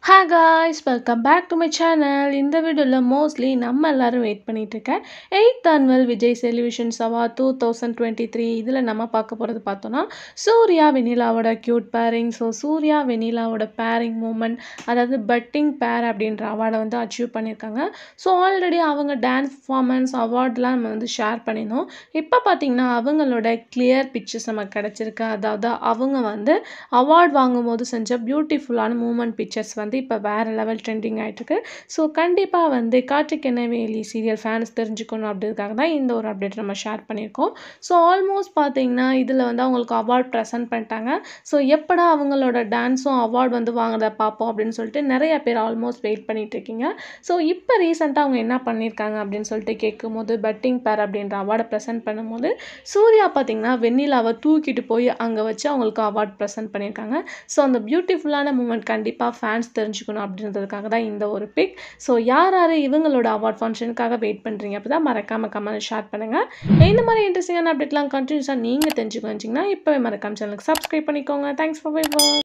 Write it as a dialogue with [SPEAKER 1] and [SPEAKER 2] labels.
[SPEAKER 1] hi guys welcome back to my channel இந்த வீடியோவில் mostly நம்ம எல்லாரும் வெயிட் பண்ணிட்டு இருக்க eighth annual Vijay televisions award two thousand twenty three இதில் நம்ம பார்க்க போகிறது பார்த்தோன்னா சூர்யா வெனிலாவோட க்யூட் பேரிங் ஸோ சூர்யா வெனிலாவோட பேரிங் மூமெண்ட் அதாவது பட்டிங் பேர் அப்படின்ற அவார்டை வந்து அச்சீவ் பண்ணியிருக்காங்க ஸோ ஆல்ரெடி அவங்க டான்ஸ் பர்ஃபார்மன்ஸ் அவார்ட்லாம் நம்ம வந்து ஷேர் பண்ணியிருந்தோம் இப்போ பார்த்தீங்கன்னா அவங்களோட கிளியர் பிக்சர்ஸ் நமக்கு கிடச்சிருக்கு அதாவது அவங்க வந்து அவார்ட் வாங்கும்போது செஞ்ச பியூட்டிஃபுல்லான மூமெண்ட் பிக்சர்ஸ் வந்து இப்போ வேறு லெவல் ட்ரெண்டிங் ஆகிட்டுருக்கு ஸோ கண்டிப்பாக வந்து கார்த்திக் வேலி சீரியல் ஃபேன்ஸ் தெரிஞ்சுக்கணும் அப்படின்றதுக்காக தான் இந்த ஒரு அப்டேட் நம்ம ஷேர் பண்ணியிருக்கோம் ஸோ ஆல்மோஸ்ட் பார்த்தீங்கன்னா இதில் வந்து அவங்களுக்கு அவார்ட் ப்ரெசென்ட் பண்ணிட்டாங்க ஸோ எப்படா அவங்களோட டான்ஸும் அவார்ட் வந்து வாங்குறத பார்ப்போம் அப்படின்னு சொல்லிட்டு நிறைய பேர் ஆல்மோஸ்ட் வெயிட் பண்ணிட்டு இருக்கீங்க ஸோ இப்போ ரீசெண்டாக அவங்க என்ன பண்ணியிருக்காங்க அப்படின்னு சொல்லிட்டு கேட்கும்போது பட்டிங் பேர் அப்படின்ற அவார்டை ப்ரெசென்ட் பண்ணும்போது சூர்யா பார்த்தீங்கன்னா வெண்ணிலாவை தூக்கிட்டு போய் அங்கே வச்சு அவங்களுக்கு அவார்ட் ப்ரெசென்ட் பண்ணியிருக்காங்க ஸோ அந்த பியூட்டிஃபுல்லான மூமெண்ட் கண்டிப்பாக ஃபேன்ஸ் தெரிஞ்சுக்கணும் அப்படின்றதுக்காக தான் இந்த ஒரு பிக் ஸோ யார் யார் இவங்களோட அவார்ட் ஃபங்க்ஷனுக்காக வெயிட் பண்ணுறீங்க அப்போ தான் மறக்காமல் கமெண்ட் ஷேர் பண்ணுங்கள் இந்த மாதிரி இன்ட்ரெஸ்டிங்கான அப்டேட்லாம் கண்டினியூஸாக நீங்கள் தெரிஞ்சுக்கணும் வச்சிங்கன்னா இப்போவே மறக்காம சேனலுக்கு சப்ஸ்கிரைப் பண்ணிக்கோங்க தேங்க்ஸ் ஃபார் பை